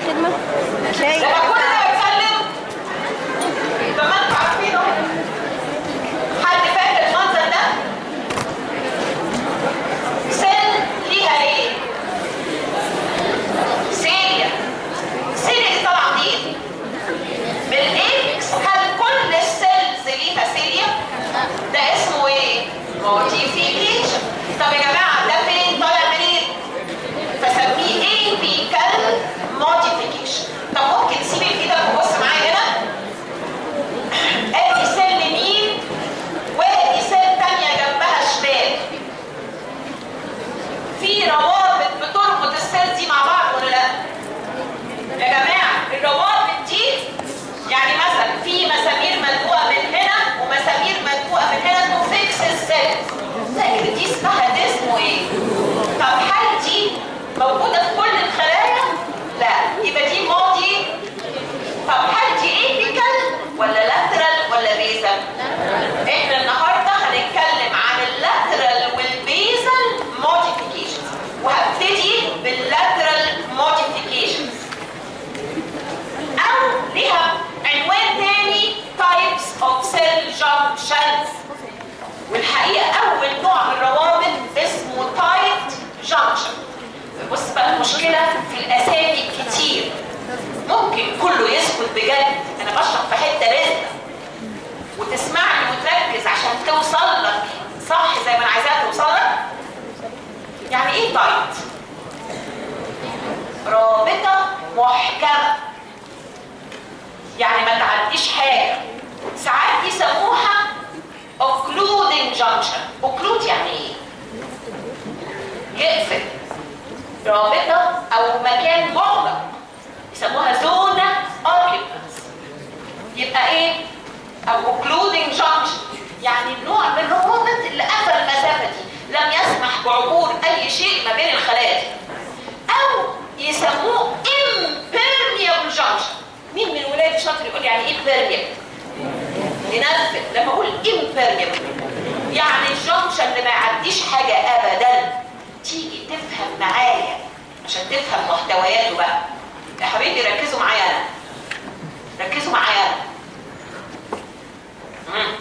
خدمة هتلاقي لما كل ده بتكلم طب ما انتوا عارفينه حد فاكر المنظر ده؟ سن ليها ايه؟ سيريا سيريا دي طبعا دي بالاكس هل كل السيلز ليها سيريا؟ ده اسمه ايه؟ موديفيكيشن طب يا جماعه ده فين طالع منين؟ فسميه apical modification طب ممكن تسيب ايدك وبص معايا هنا ادي سيل يمين وادي سيل تانية جنبها شمال في روابط بتربط السيل دي مع بعض ولا لا؟ يا جماعة الروابط دي يعني مثلا في مسامير مدقوقة من هنا ومسامير مدقوقة من هنا تو فيكس السيل فاكر دي اسمها ده اسمه ايه؟ طب هل دي موجودة في كل الخلايا؟ لا يبقى دي ماضي طب هل دي ايبيكال ولا لاترال ولا بيزل؟ احنا النهارده هنتكلم عن اللاترال والبيزل موديفيكيشنز وهبتدي باللاترال موديفيكيشنز او ليها عنوان تاني types of cell junctions والحقيقه اول نوع من الروابط اسمه tight junction بص بقى المشكله في الاسامي الكتير ممكن كله يسكت بجد انا بشرح في حته رزقه وتسمعني وتركز عشان توصل لك صح زي ما انا عايزاها توصل لك يعني ايه تايت رابطه محكمه يعني ما تعديش حاجه ساعات يسموها occluding junction occlude يعني ايه يقفل رابطه او مكان مغلق يسموها زونة occupants يبقى ايه او occluding junction يعني النوع من الروابط اللي قفل المسافة دي لم يسمح بعبور اي شيء ما بين الخلايا دي او يسموه impermeable junction مين من ولادي شاطر يقول يعني ايه impermeable ينفذ لما اقول impermeable يعني الجنكشن اللي ما يعديش حاجة ابدا تيجي تفهم معايا عشان تفهم محتوياته بقى يا حبيبي ركزوا معايا انا ركزوا معايا انا مم.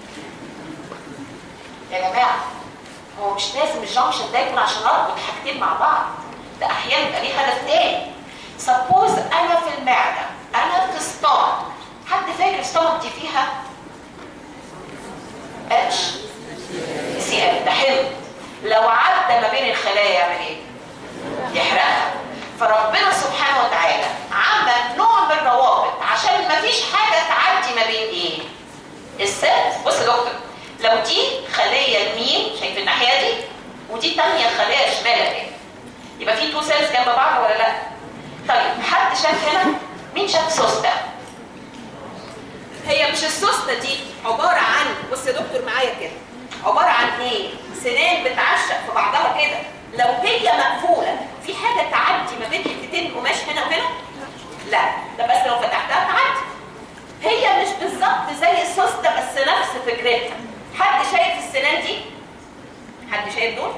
يا جماعه هو مش لازم الجنكشن ده يكون عشان اربط حاجتين مع بعض ده احيانا يبقى ليه هدف تاني سبوز انا في المعده انا في ستومك حد فاكر ستومك دي فيها اتش سي ال ده حلو لو عدى ما بين الخلايا يعمل ايه؟ يحرقها فربنا سبحانه وتعالى عمل نوع من الروابط عشان ما فيش حاجه تعدي ما بين ايه؟ السيلز بص يا دكتور لو دي خليه يمين شايف الناحيه دي ودي تانية خليه شمال اهي يبقى في تو سيلز جنب بعض ولا لا؟ طيب حد شاف هنا مين شاف سوسته؟ هي مش السوسته دي عباره عن بص يا دكتور معايا كده عباره عن ايه؟ سنان بتعشق في بعضها كده لو هي مقفوله في حاجه تعدي ما بين حتتين قماش هنا وهنا؟ لا ده بس لو فتحتها تعدي هي مش بالظبط زي السوسته بس نفس فكرتها حد شايف السنان دي؟ حد شايف دول؟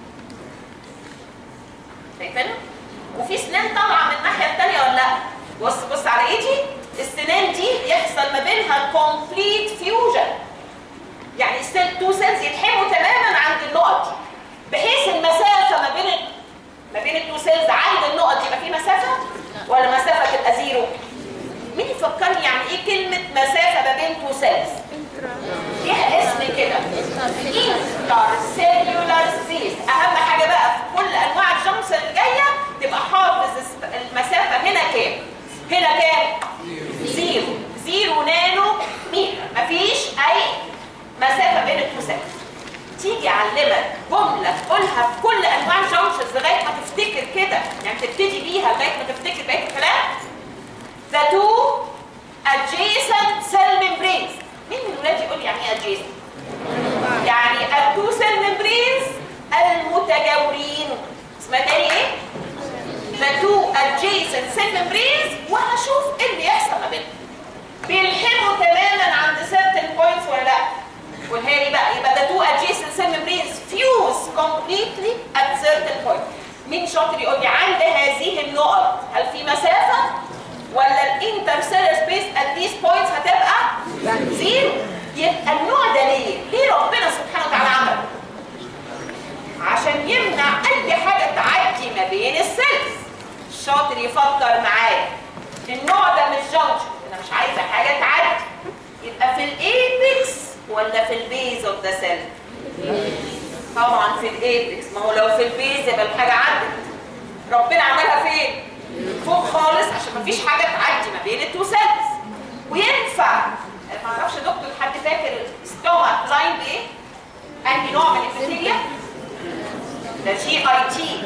شايفينها؟ وفي سنان طالعه من الناحيه الثانيه ولا لا؟ بص بص على ايدي السنان دي يحصل ما بينها كومبليت فيوجن يعني السيل تو سيلز يتحموا تماما عند النقط دي بحيث المسافه ما بين ما بين التو سيلز عند النقط دي يبقى في مسافه ولا مسافه تبقى زيرو مين يفكرني يعني ايه كلمه مسافه ما بين تو سيلز ليها اسم كده انترسيلولار سبيس اهم حاجه بقى في كل انواع الجنكشن الجايه تبقى حافظ المسافه هنا كام هنا كام زيرو زيرو نانو متر مفيش اي مسافه بين التو سيلز تيجي اعلمك جمله تقولها في كل انواع الجنكشنز لغايه ما تفتكر كده يعني تبتدي بيها لغايه ما تفتكر بقيه الكلام the two adjacent cell membranes مين من ولادي يقول لي يعني ايه adjacent يعني التو سيل ممبرينز المتجاورين اسمها تاني ايه the two adjacent cell membranes وهشوف ايه اللي يحصل ما بينهم بيلحموا تماما عند certain points ولا لا قولها لي بقى يبقى the two adjacent cell membranes fuse completely at certain point مين شاطر يقول لي عند هذه النقط هل في مسافه ولا الانترسيلر سبيس ات ذيس بوينتس هتبقى زيرو يبقى النوع ده ليه؟ ليه ربنا سبحانه وتعالى عمله؟ عشان يمنع اي حاجه تعدي ما بين السيلز الشاطر يفكر معايا النوع ده مش جنكشن انا مش عايزه حاجه تعدي يبقى في الايبكس ولا في البيز اوف ذا سيل طبعا في الايبكس ما هو لو في البيز يبقى الحاجه عدت ربنا عملها فين فوق خالص عشان ما فيش حاجه تعدي ما بين التو سيلز وينفع ما اعرفش دكتور حد فاكر ستوما لاين بايه انهي نوع من البكتيريا ده جي اي تي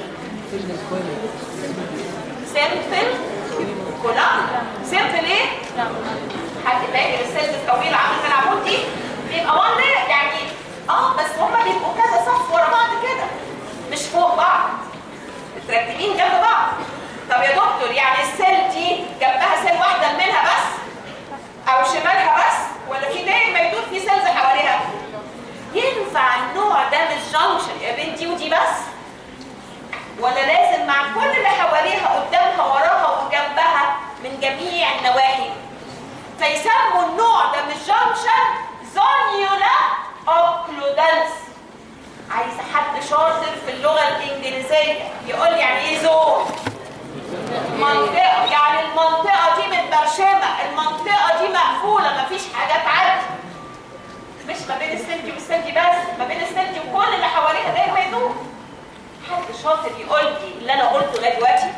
سيمبل كولام سيمبل ايه حد فاكر السيلز الطويله عامله زي العمود دي بيبقى وان لاير يعني اه بس هما بيبقوا كذا صف ورا بعض كده مش فوق بعض مترتبين جنب بعض طب يا دكتور يعني السيل دي جنبها سيل واحده منها بس او شمالها بس ولا في داير ما يدور في سيلز حواليها ينفع النوع ده مش جنكشن يا بين دي ودي بس ولا لازم مع كل اللي حواليها قدامها وراها وجنبها من جميع النواحي فيسموا النوع ده مش جنكشن زونيولا اوكلودنس عايز حد شاطر في اللغه الانجليزيه يقول لي يعني ايه زون منطقه يعني المنطقه دي متبرشمه المنطقه دي مقفوله مفيش حاجه تعدي مش ما بين السنتي والسنتي بس ما بين السنتي وكل اللي حواليها دايما ما يدور حد شاطر يقول لي اللي انا قلته لغايه دلوقتي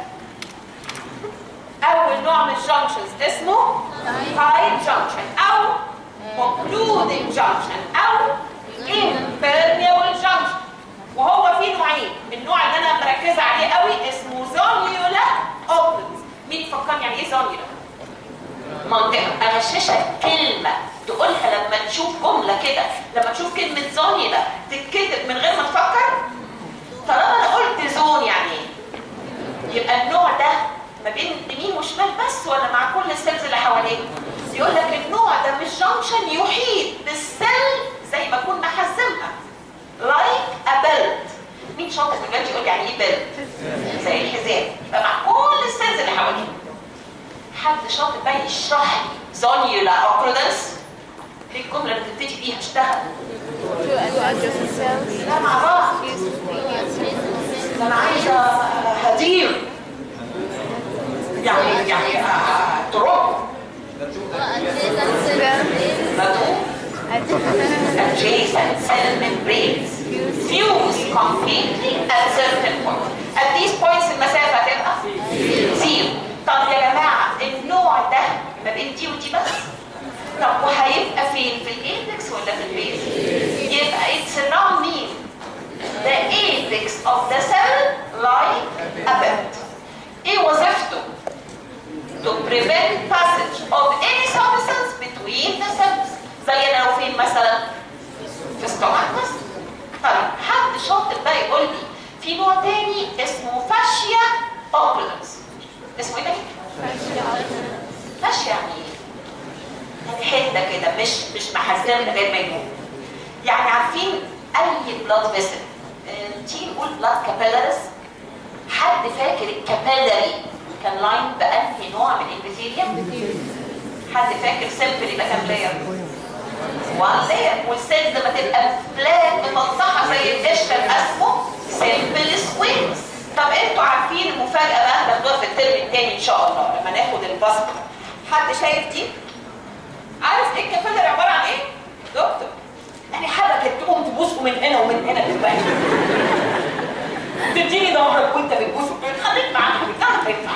اول نوع من الجنكشنز اسمه تايب جنكشن او concluding junction او impermeable junction وهو فيه نوعين النوع اللي انا مركزه عليه قوي اسمه زونيولا اوبنز مين فكرني يعني ايه زونيولا منطقه اغششك كلمه تقولها لما تشوف جمله كده لما تشوف كلمه زونيولا تتكتب من غير ما تفكر طالما انا قلت زون يعني ايه يبقى النوع ده ما بين يمين وشمال بس ولا مع كل السيلز اللي حواليه يقول لك النوع ده مش جنكشن يحيط بالسيل زي ما كنا حزمها لايك ا بيلت مين شاطر دلوقتي يقول يعني ايه بيلت زي الحزام يبقى مع كل السيلز اللي حواليه حد شاطر بقى يشرح لي زونيولا اوكلودنس دي الجمله اللي بتبتدي بيها اشتغل to adjust the cells. لا مع بعض Use convenience. ده انا عايزه هدير يعني يعني آه، تراب مدعوم adjacent cell membranes fuse completely at certain points. At these points المسافة هتبقى زيرو. طب يا جماعة النوع ده ما بين دي ودي بس طب وهيبقى فين؟ في الايبكس ولا في البيز؟ يبقى it's around مين؟ The apex of the cell like a belt. ايه وظيفته؟ to prevent passage of any substance between the cells. زي انا لو فين مثلا في السtomach بس. طيب حد شاطر بقى يقول لي في نوع تاني اسمه فاشيا اوبولنس اسمه ايه ده؟ فاشيا يعني ايه؟ يعني حته كده مش مش محزنه غير ما يموت. يعني عارفين اي بلاد فيسل تيجي نقول بلاد كابيلاريز حد فاكر الكابيلاري كان لاين بانهي نوع من الابيثيليوم؟ حد فاكر سيمبل يبقى كام لاير؟ وان لاير والسيلز لما تبقى فلات مفتحه زي القشره اسمه سيمبل سكويرز طب انتوا عارفين المفاجاه بقى هتاخدوها في الترم الثاني ان شاء الله لما ناخد الباسكت حد شايف دي؟ عارف ايه الكابيلاري عباره عن ايه؟ دكتور يعني حبكت تقوم تبوسه من هنا ومن هنا دلوقتي تديني ظهرك وانت بتبوسه خليك معاك بتاعك ينفع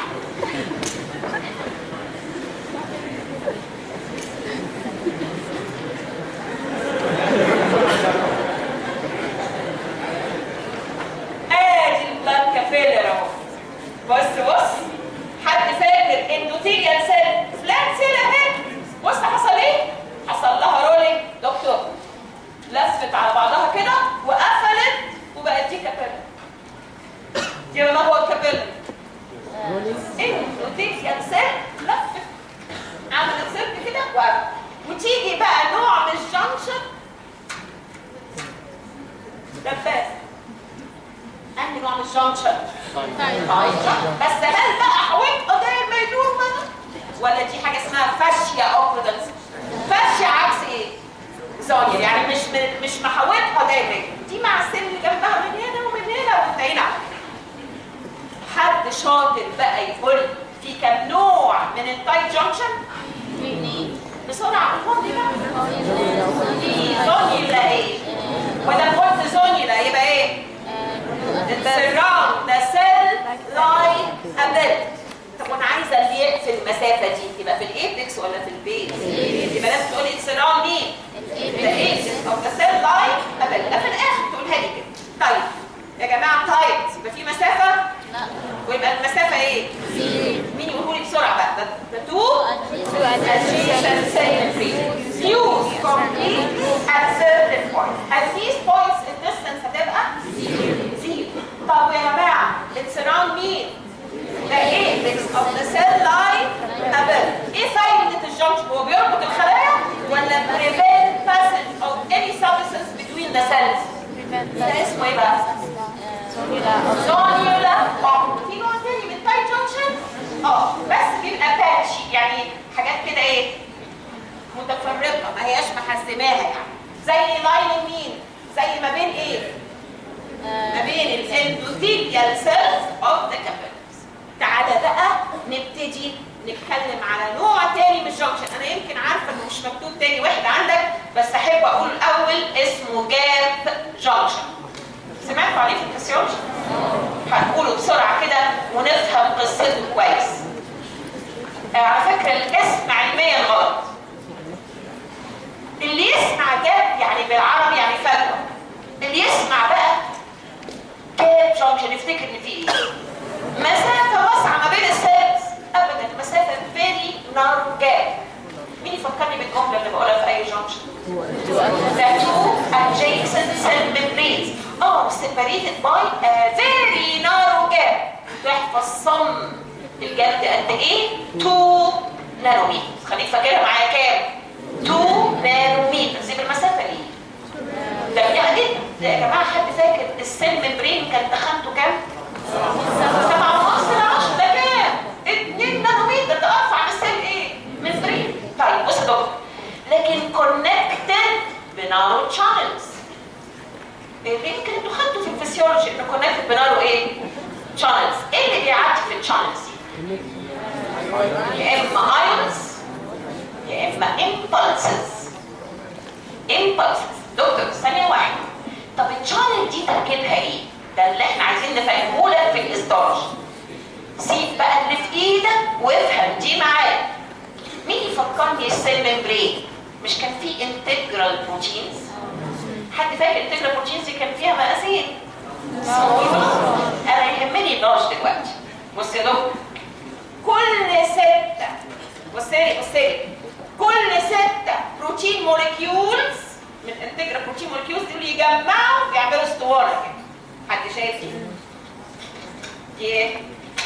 ادي البلاد كافيلر اهو بص بص حد فاكر اندوثيليال سيل فلات سيل اهي بص حصل ايه؟ حصل لها رولينج دكتور لفت على بعضها كده وقفلت وبقت دي كابيلر يبقى ما هو الكابيلر؟ اندوثيليال سيل لفت عملت سيرك كده وقفت وتيجي بقى نوع من الجنكشن دباسه انهي نوع من الجنكشن بس هل بقى حاولت داير ما يدور منه ولا دي حاجه اسمها فاشيا اوبريدنس فاشيا عكس ايه زونيا يعني مش مش محاولتها دايما دي مع السن اللي جنبها من هنا ومن هنا وانتهينا حد شاطر بقى يقول في كم نوع من التايب جانكشن بسرعه قولهم لي بقى في زونيلا ايه وده قلت زونيلا يبقى ايه surround the cell like a bed طب وانا عايزه اللي يقفل المسافه دي يبقى في الايبكس ولا في البيت يبقى لازم تقولي surround مين the apex of the cell like a bed ده في الاخر تقولها لي كده طيب يا جماعه تايت يبقى في مسافه ويبقى المسافه ايه مين يقولوا لي بسرعه بقى ده ده تو adjacent symmetry fuse completely at certain points at these points in distance هتبقى زيرو طب يا جماعه it's around مين the apex of the cell line above ايه فايده الجنكشن هو بيربط الخلايا ولا prevent passage of any substance between the cells ده اسمه ايه بقى زونيولا بومب في نوع تاني من تاي جنكشن اه بس بيبقى باتشي يعني حاجات كده ايه متفرقه ما هياش محسماها يعني زي لايننج مين زي ما بين ايه ما بين الاندوثيليال سيلز اوف ذا كابيلز تعالى بقى نبتدي نتكلم على نوع تاني من الجنكشن انا يمكن عارفه انه مش مكتوب تاني واحد عندك بس احب اقول الاول اسمه جاب جنكشن سمعتوا عليه في الفسيولوجي هنقوله بسرعه كده ونفهم قصته كويس آه على فكره الاسم علميا غلط اللي يسمع جاب يعني بالعربي يعني فجوه اللي يسمع بقى جاب جنكشن يفتكر ان في ايه مسافه واسعه ما بين السيلز ابدا مسافه فيري نارو جاب مين يفكرني بالجمله اللي بقولها في اي جنكشن the two adjacent cell membranes are separated by a very narrow gap تحفظ صم الجاب ده قد ايه 2 نانومتر خليك فاكرها معايا كام 2 نانومتر زي بالمسافه ايه ده يعني جدا ده يا جماعه حد فاكر السيل ممبرين كان تخانته كام 7 ونص ل 10 ده كام 2 نانومتر ده ارفع من السيل ايه ممبرين طيب بص يا دكتور لكن كونكتد بنارو تشانلز يمكن انتوا خدتوا في الفسيولوجي انه كونكتد بنارو ايه تشانلز ايه اللي بيعدي في التشانلز يا اما ايونز يا اما امبلسز امبلسز دكتور ثانيه واحده طب التشانل دي تركيبها ايه ده اللي احنا عايزين نفهمه لك في الاصدار سيب بقى اللي في ايدك وافهم دي معايا مين يفكرني السيل ممبرين مش كان في انتجرال بروتينز حد فاكر انتجرال بروتينز دي كان فيها مقاسين انا يهمني النوش دلوقتي بص يا دكتور كل ستة بصي بصي كل ستة بروتين موليكيولز من انتجرال بروتين موليكيولز دول يجمعوا يعملوا اسطوانة كده حد شايف دي؟ دي ايه؟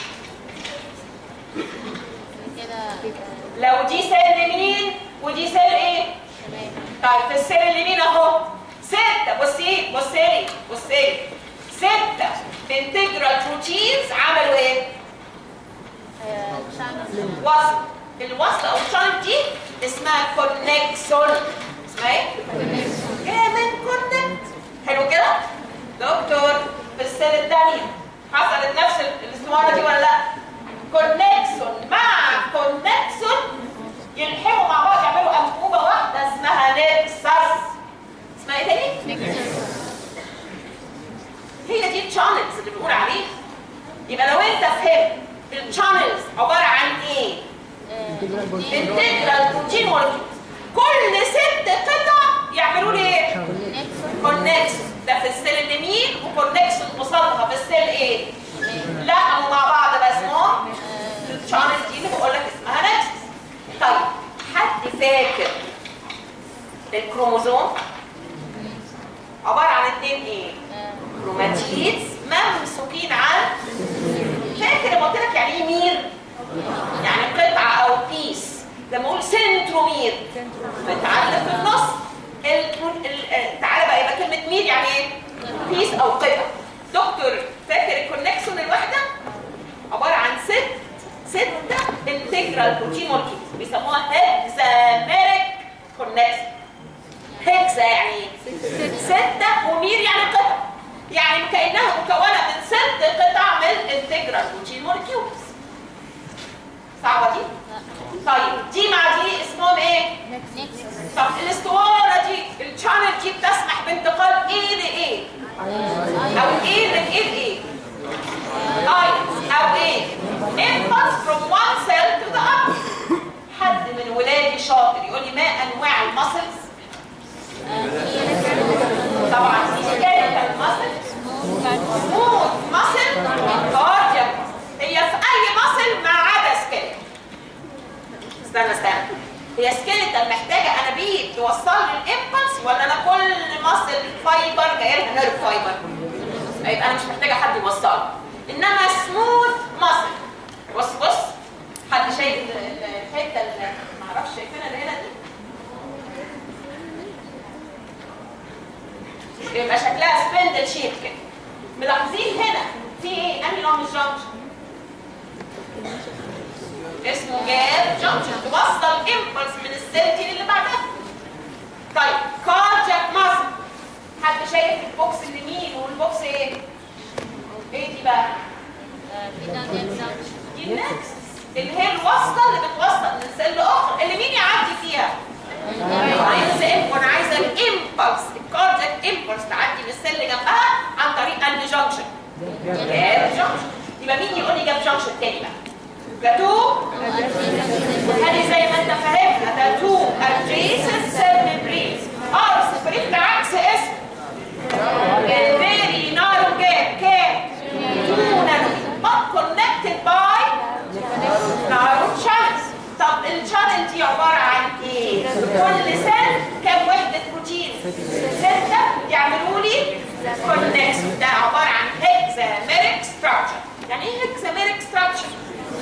لو دي سيل يمين ودي سيل ايه؟ طيب في السيل اليمين اهو ستة بصي بصي لي بصي لي ستة انتجرال بروتينز عملوا ايه؟ وصل الوصل او الشانل دي اسمها كونكسون اسمها ايه؟ جايه من كونكت حلو كده؟ دكتور في السيل الثانية حصلت نفس الاسطوانة دي ولا لا؟ كونكسون مع كونكسون يلحموا مع بعض يعملوا انبوبه واحده اسمها نكسس اسمها ايه تاني؟ هي دي الشانلز اللي بنقول عليها يبقى لو انت فهمت الشانلز عباره عن ايه؟ انتجرال بروتين مولكيول كل ست قطع يعملوا لي ايه؟ كونكسون ده في السيل اليمين وكونكسون قصادها في السيل ايه؟ لحموا مع بعض بقى اسمهم الشانل دي اللي بقول لك اسمها نكسس طيب حد فاكر الكروموزوم عباره عن اتنين ايه؟ كروماتيدز ممسوكين عن فاكر لما قلت لك يعني ايه مير؟ يعني قطعه او بيس لما اقول سنترومير متعلق في النص ال... ال... تعالى بقى يبقى كلمه مير يعني ايه؟ بيس او قطعه دكتور فاكر انتجرال بروتين مولكيولز بيسموها هكزاميريك كونكشن هكزا يعني إيه؟ ستة ومير يعني قطع يعني كأنها مكونة من ست قطع من انتجرال بروتين مولكيولز صعبة دي؟ طيب دي مع دي اسمهم ايه؟ طب الاسطوانة دي الشانل دي بتسمح بانتقال ايه لايه؟ او ايه من ايه لايه؟ ايونز او ايه؟ impulse from one cell to the other حد من ولادي شاطر يقول لي ما انواع المسلز؟ طبعا في skeletal muscle smooth muscle cardiac هي في اي muscle ما عدا skeletal استنى استنى هي سكيلتال محتاجه انابيب توصل لي الامبلس ولا انا كل مصل فايبر جاي لها نيرف فايبر يبقى انا مش محتاجه حد يوصل انما سموث مصل بص بص حد شايف ال- ال- الحته اللي معرفش شايفينها اللي هنا دي يبقى شكلها سبندل شيب كده ملاحظين هنا في ايه انهي نوع من الجنكشن اسمه جاب جنكشن توصل امبلس من السيرتين اللي بعدها طيب كارجاك ماسل حد شايف البوكس اليمين والبوكس ايه ايه دي بقى دي النكس اللي هي الوصله اللي بتوصل من سيل لاخر اللي مين يعدي فيها عايزه ام وانا عايزه الامبلس الكاردياك امبلس تعدي من السيل اللي جنبها عن طريق اند جنكشن جاب جنكشن يبقى مين يقول لي جاب جنكشن تاني بقى جاتو هذه زي ما انت فاهمها ده تو adjacent cell membranes اه سفريت عكس اسم very narrow gap كام؟ two nanometer but connected by narrow channels طب الشانل دي عبارة عن ايه؟ كل سيل كام وحدة بروتين؟ ستة يعملوا لي كونكشن ده عبارة عن hexameric structure يعني ايه hexameric structure؟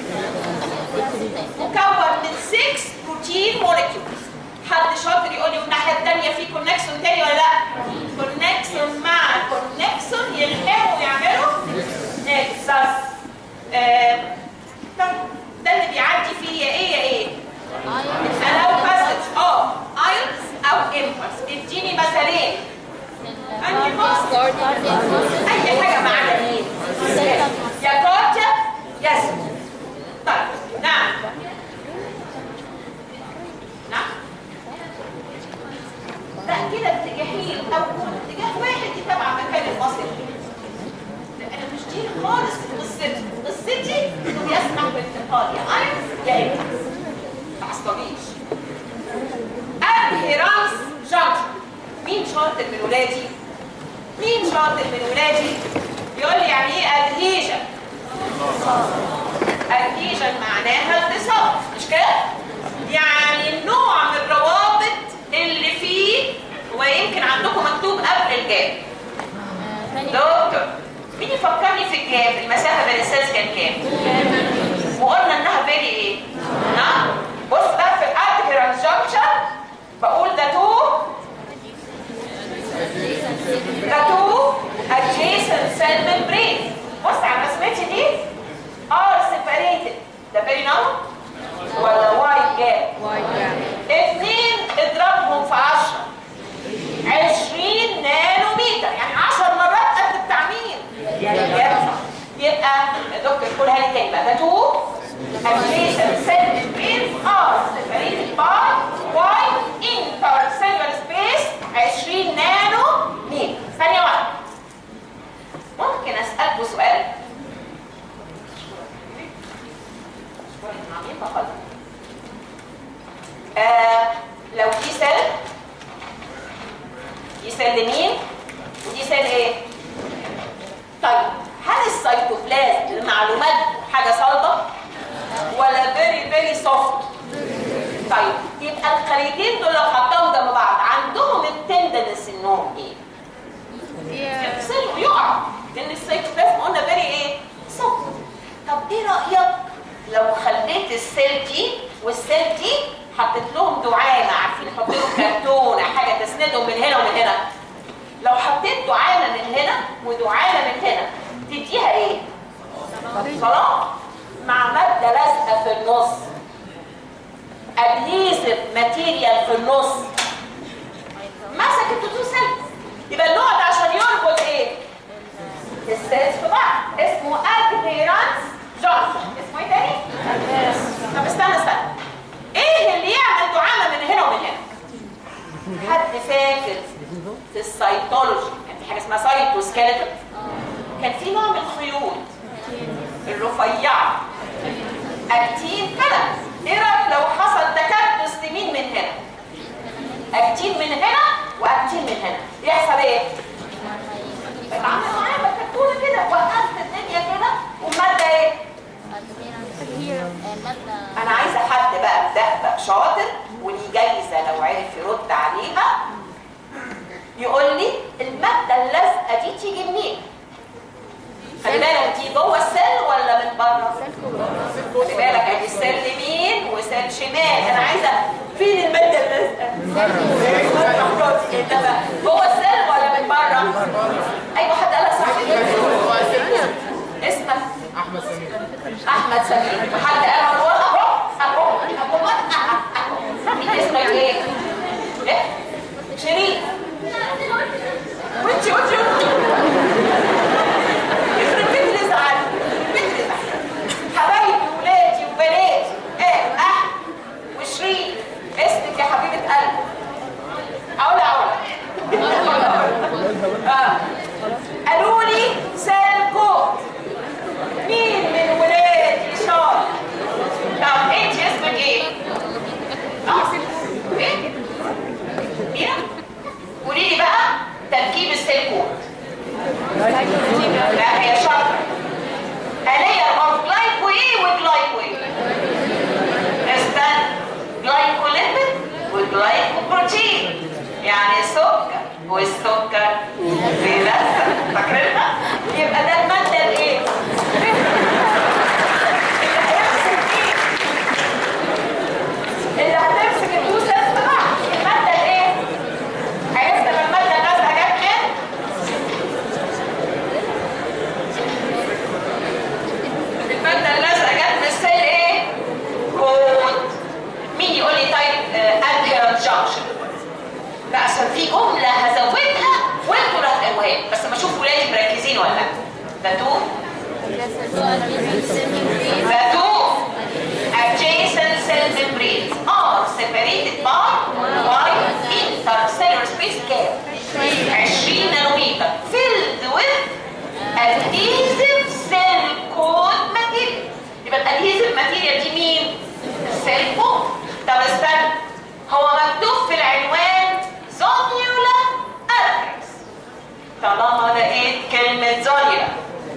مكون من 6 بروتين مولكيولز حد شاطر يقول لي والناحيه الثانيه في كونكسون تاني ولا لا كونكسون مع كونكسون يلحموا ويعملوا نكسس آه، طب ده اللي بيعدي فيه يا ايه يا ايه الاو باسج اه ايونز او امبلس اديني مثالين انهي مصر اي حاجه ما عدا مين يا كارتا يا سم. طيب نعم نعم لا كده اتجاهين او اتجاه واحد يتابع مكان المصل لا انا مش دي خالص قصتي قصتي انه بيسمح بانتقال يا ايونز يا امبلس ما تعصبيش ادهيرانس جانكشن مين شاطر من ولادي مين شاطر من ولادي يقول لي يعني ايه ادهيجن ادهيجن معناها التصاق مش كده يعني النوع من الروابط اللي فيه ويمكن عندكم مكتوب قبل الجاب دكتور مين يفكرني في الجاب المسافه بين السيلز كان كام وقلنا انها فيري ايه نعم بص بقى في الادهيرنس جانكشن بقول ده تو ده تو adjacent cell membrane بص على رسمتي دي are separated ده very narrow ولا wide gap اثنين اضربهم في 10 20 نانو متر يعني 10 مرات قد بتاع مين؟ يبقى يبقى يا دكتور قولها لي تاني بقى ده تو adjacent cell membranes are separated by wide intercellular space 20 نانو متر ثانية واحدة ممكن أسألكوا سؤال آه لو دي سيل دي سيل لمين ودي سيل ايه طيب هل السيتوبلازم المعلومات حاجه صلبه ولا فيري فيري سوفت طيب يبقى الخليتين دول لو حطاهم جنب بعض عندهم التندنس انهم ايه يفصلوا يقعوا لان السيتوبلازم قلنا فيري ايه سوفت طب ايه رايك لو خليت السيل دي والسيل دي حطيت لهم دعامه عارفين حط لهم كرتونه حاجه تسندهم من هنا ومن هنا لو حطيت دعامه من هنا ودعامه من هنا تديها ايه صلاح مع ماده لازقه في النص ادهيزف ماتيريال في النص مسك التوتو سيل يبقى النوع ده عشان يربط ايه السيلز في بعض اسمه ادهيرانس جونسون اسمه ايه تاني طب استنى استنى ايه اللي يعمل دعامه من هنا ومن هنا حد فاكر في السيتولوجي كان في حاجه اسمها سايتوسكيلتون كان في نوع من الخيوط الرفيعه اكتين كده ايه رايك لو حصل تكدس لمين من هنا اكتين من هنا واكتين من هنا يحصل ايه اتعامل معايا بكتونه كده وقفت الدنيا كده والماده ايه انا عايزه حد بقى مدقدق شاطر وليه جايزه لو عرف يرد عليها يقول لي الماده اللازقه دي تيجي منين خلي بالك دي جوه السيل ولا من بره خلي بالك ادي السيل يمين وسيل شمال انا عايزه فين الماده اللازقه انت بقى جوه السيل ولا من بره ايوه حد قالك صح اسمك احمد سمير احمد سمير حد قال هو اهو اهو اهو اهو اسمك ايه؟ ايه؟ شيرين وانتي وانتي يخرب بيت اللي زعل بيت اللي زعل حبايبي ولادي وبناتي ايه احمد وشيرين اسمك يا حبيبه قلبي اقول اقول اه قالوا لي سال كود مين من ولادي شاطر طب انت اسمك ايه؟ اه ايه؟ مين؟ قولي لي بقى تركيب السيلكون لا هي شاطره آلية of glyco ايه وجلايكو ايه؟ استنى جلايكوليبيد وجلايكوبروتين يعني سكر والسكر بيلزق فاكرينها؟ يبقى ده المادة الايه؟ اللي هتمسك الفلوس لازم تبع المادة الايه؟ عرفنا من المادة اللازقة جت من المادة اللازقة جت من السيل ايه؟ كود مين يقول لي طيب ادهيرنت جانكشن لا عشان في جملة هزودها وانتوا اللي هتقولوها لي. بس ما اشوف ولادي مركزين ولا لا ده تو The two adjacent cell membranes are separated by wide intercellular space كام؟ 20 نانومتر filled with adhesive cell coat material يبقى الادهيزيف ماتيريال دي مين؟ السيل كود طب استنى هو مكتوب في العنوان زونيولا ادرس طالما لقيت كلمة زونيولا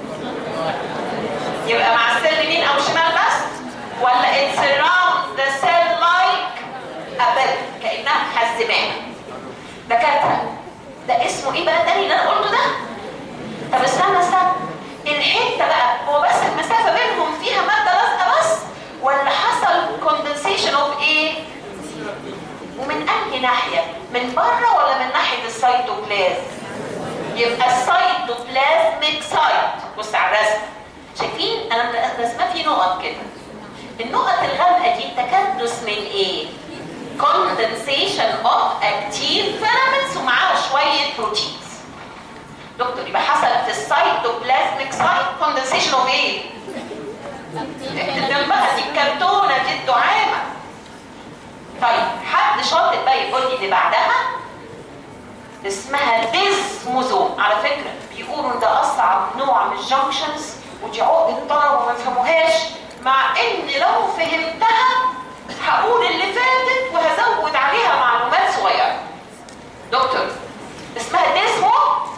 يبقى مع السيل يمين او شمال بس ولا it surround the cell like a bed كانها حزمانه دكاتره ده اسمه ايه بقى تاني اللي انا قلته ده طب استنى استنى الحته بقى هو بس المسافه بينهم فيها ماده لازقه بس ولا حصل كوندنسيشن اوف ايه ومن انهي ناحيه من بره ولا من ناحيه السيتوبلازم يبقى السيتوبلازميك سايت بص على الرسم شايفين انا رسمه في نقط كده النقط الغامقه دي تكدس من ايه condensation of actin filaments ومعاها شويه بروتينز دكتور يبقى حصل في السيتوبلازميك سايت كوندنسيشن اوف ايه جنبها دي الكرتونه دي الدعامه طيب حد شاطر بقى يقول لي اللي بعدها اسمها ديزموزوم على فكره بيقولوا ده اصعب نوع من الجنكشنز ودي عقده طلبه وما يفهموهاش مع ان لو فهمتها هقول اللي فاتت وهزود عليها معلومات صغيره دكتور اسمها ديزمو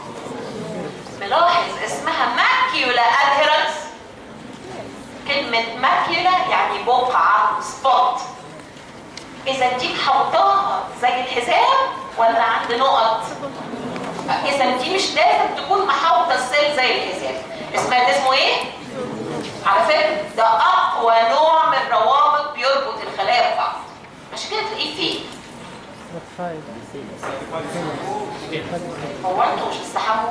ملاحظ اسمها ماكيولا ادهيرنس كلمة ماكيولا يعني بقعة سبوت إذا دي محوطاها زي الحزام ولا عند نقط؟ إذا دي مش لازم تكون محوطة السيل زي الحزام اسمها ده اسمه إيه؟ على فكرة ده أقوى نوع من الروابط بيربط الخلايا ببعض عشان كده تلاقيه فين؟ هو انتوا مش بتستحموا؟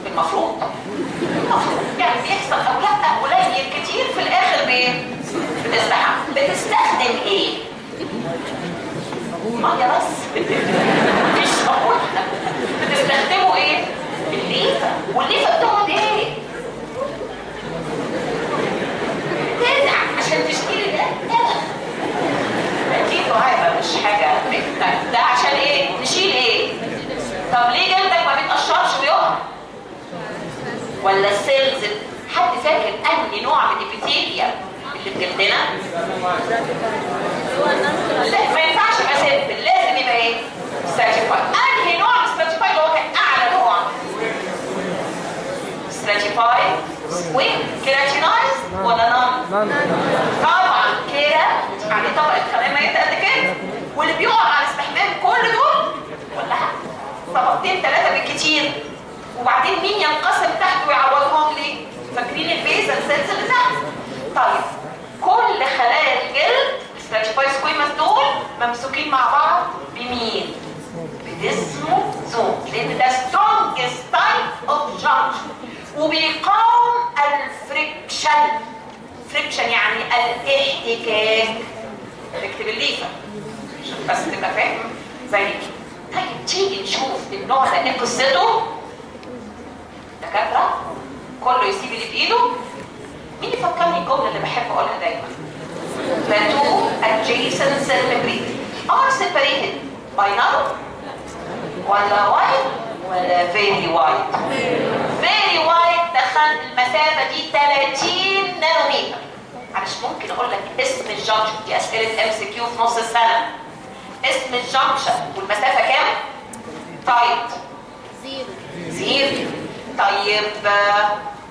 المفروض المفروض يعني بيحصل او لا قليل كتير في الاخر بايه؟ بتستحمى بتستخدم ايه؟ ميه بس مفيش صابون بتستخدموا ايه؟ الليفه والليفه بتقعد ايه؟ تزعل عشان تشتري ده اكيد هيبقى مش حاجه ده عشان ايه؟ نشيل ايه؟ طب ليه جلدك ما بيتقشرش ويقع؟ ولا السيلز حد فاكر انهي نوع من الابيثيليا اللي في جلدنا؟ لا ما ينفعش يبقى سيمبل لازم يبقى ايه؟ ستراتيفايد انهي نوع من ستراتيفايد هو كان اعلى نوع؟ ستراتيفايد سكوير كيراتينايز ولا نون؟ طبعا كده يعني طبقه خلايا ميته قد كده واللي بيقع على الاستحمام كل دول ولا طبقتين ثلاثه بالكتير وبعدين مين ينقسم تحت ويعوضهم لي؟ فاكرين البيزل سيلز اللي تحت؟ طيب كل خلايا الجلد ستراتيفاي سكويمس دول ممسوكين مع بعض بمين؟ بديسموزوم لان ده سترونجست تايب اوف جانكشن وبيقاوم الفريكشن فريكشن يعني الاحتكاك اكتب الليفه عشان بس تبقى فاهم زي طيب تيجي نشوف النوع ده ايه قصته دكاتره كله يسيب اللي في ايده مين يفكرني الجمله اللي بحب اقولها دايما The two adjacent cell membranes are separated by narrow ولا wide ولا very wide very wide دخل المسافة دي 30 نانومتر معلش ممكن اقول لك اسم الجنكشن دي اسئلة ام سي كيو في نص السنة اسم الجنكشن والمسافة كام؟ طيب زيرو زيرو طيب آه،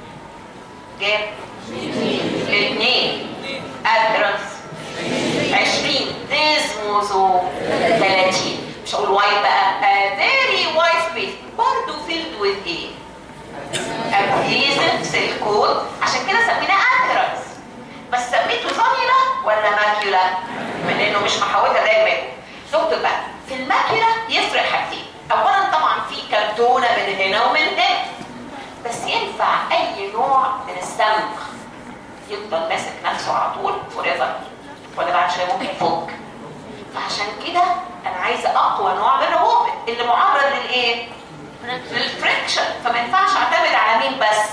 كام؟ اثنين ادرس 20 ديزموزو 30 مش هقول وايت بقى فيري وايت سبيس برضه فيلد وذ ايه؟ ادهيزن سيل كود عشان كده سميناه ادرس بس سميته فانيلا ولا ماكيولا؟ من انه مش محوطه زي الماكو دكتور بقى في الماكيولا يفرق حاجتين اولا طبعا في كرتونه من هنا ومن هنا بس ينفع اي نوع من السمك يفضل ماسك نفسه على طول فور ايفر ولا بعد شويه ممكن يفك فعشان كده انا عايزه اقوى نوع من الروابط اللي معرض للايه؟ للفريكشن فما ينفعش اعتمد على مين بس؟